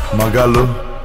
మగాళ్ళు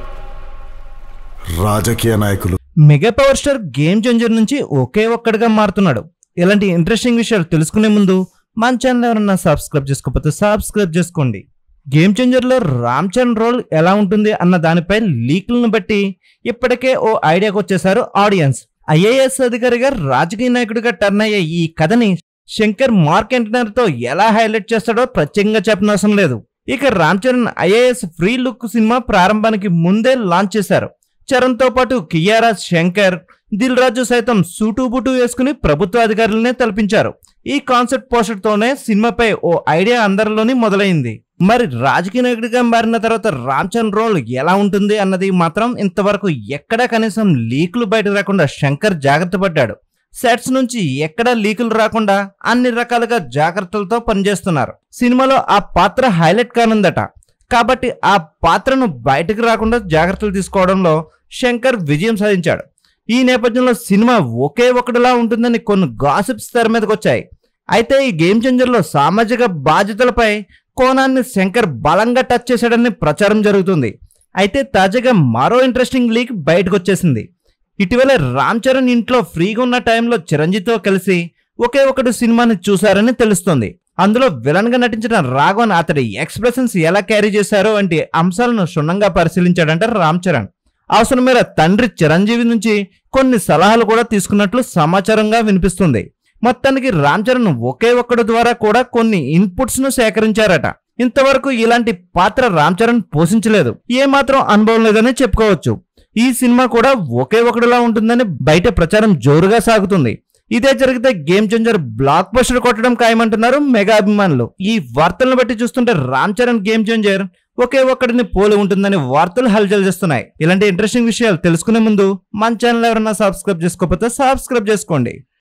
రాజకీయ నాయకులు mega power star game changer నుంచి ఒకే ఒక్కడిగా మారుతున్నాడు ఇలాంటి ఇంట్రెస్టింగ్ విషయాలు తెలుసుకునే ముందు మన ఛానల్ ఎవరన్నా సబ్స్క్రైబ్ చేసుకోకపోతే సబ్స్క్రైబ్ చేసుకోండి గేమ్ చేంజర్లో రామ్ చరణ్ రోల్ ఎలా ఉంటుంది అన్న దానిపై లీకులను బట్టి ఇప్పటికే ఓ ఐడియాకి వచ్చేసారు ఆడియన్స్ ఐఏఎస్ అధికారిగా రాజకీయ నాయకుడిగా టర్న్ అయ్యే ఈ కథని శంకర్ మార్క్ తో ఎలా హైలైట్ చేస్తాడో ప్రత్యేకంగా చెప్పనవసరం లేదు ఇక Ram Charan IAS pre look cinema ప్రారంభానికి ముందే లాంచ్ చేశారు చరణ్ తో పాటు కియారా శంకర్ దిల్ రాజు సైతం సూటు బుటు వేసుకుని ప్రభుత్వ అధికారులనే తలపించారు ఈ కాన్సెప్ట్ పోస్టర్ తోనే సినిమాపై ఓ ఐడియా అందరిలోని మొదలైంది మరి రాజకీయ నాయకుడిగా మారిన తర్వాత రామ్ చరణ్ రోల్ ఎలా ఉంటుంది అన్నది మాత్రం ఇంతవరకు ఎక్కడా కనీసం లీకులు బయట రాకుండా శంకర్ జాగ్రత్త పడ్డాడు సెట్స్ నుంచి ఎక్కడా లీకులు రాకుండా అన్ని రకాలుగా జాగ్రత్తలతో పనిచేస్తున్నారు సినిమాలో ఆ పాత్ర హైలైట్ కానుందట కాబట్టి ఆ పాత్రను బయటకు రాకుండా జాగ్రత్తలు తీసుకోవడంలో శంకర్ విజయం సాధించాడు ఈ నేపథ్యంలో సినిమా ఒకే ఒకటిలా ఉంటుందని కొన్ని గాసిప్స్ తెర మీదకి వచ్చాయి అయితే ఈ గేమ్ చేంజర్లో సామాజిక బాధ్యతలపై కోణాన్ని శంకర్ బలంగా టచ్ చేశాడని ప్రచారం జరుగుతుంది అయితే తాజాగా మరో ఇంట్రెస్టింగ్ లీక్ బయటకు వచ్చేసింది ఇటీవల రామ్ చరణ్ ఇంట్లో ఫ్రీగా ఉన్న టైంలో చిరంజీవితో కలిసి ఒకే ఒకటి సినిమాని చూశారని తెలుస్తోంది అందులో విలన్ గా నటించిన రాఘవన్ అతడి ఎక్స్ప్రెషన్స్ ఎలా క్యారీ చేశారో వంటి అంశాలను క్షుణ్ణంగా పరిశీలించాడంట రామ్ చరణ్ అవసరం మేర తండ్రి చిరంజీవి నుంచి కొన్ని సలహాలు కూడా తీసుకున్నట్లు సమాచారంగా వినిపిస్తుంది మొత్తానికి రామ్ చరణ్ ఒకే ఒక్కడి ద్వారా కూడా కొన్ని ఇన్పుట్స్ ను సేకరించారట ఇంతవరకు ఇలాంటి పాత్ర రామ్ చరణ్ పోషించలేదు ఏమాత్రం అనుభవం లేదని చెప్పుకోవచ్చు ఈ సినిమా కూడా ఒకే ఒకటిలా ఉంటుందని బయట ప్రచారం జోరుగా సాగుతుంది ఇదే జరిగితే గేమ్ చేంజర్ బ్లాక్ బస్టర్ కొట్టడం ఖాయమంటున్నారు మెగా అభిమానులు ఈ వార్తలను బట్టి చూస్తుంటే రామ్ చరణ్ గేమ్ చేంజర్ ఒకే ఒక్కడిని పోలి ఉంటుందని వార్తలు హల్చల్ చేస్తున్నాయి ఇలాంటి ఇంట్రెస్టింగ్ విషయాలు తెలుసుకునే ముందు మన ఛానల్ ఎవరైనా సబ్స్క్రైబ్ చేసుకోకపోతే సబ్స్క్రైబ్ చేసుకోండి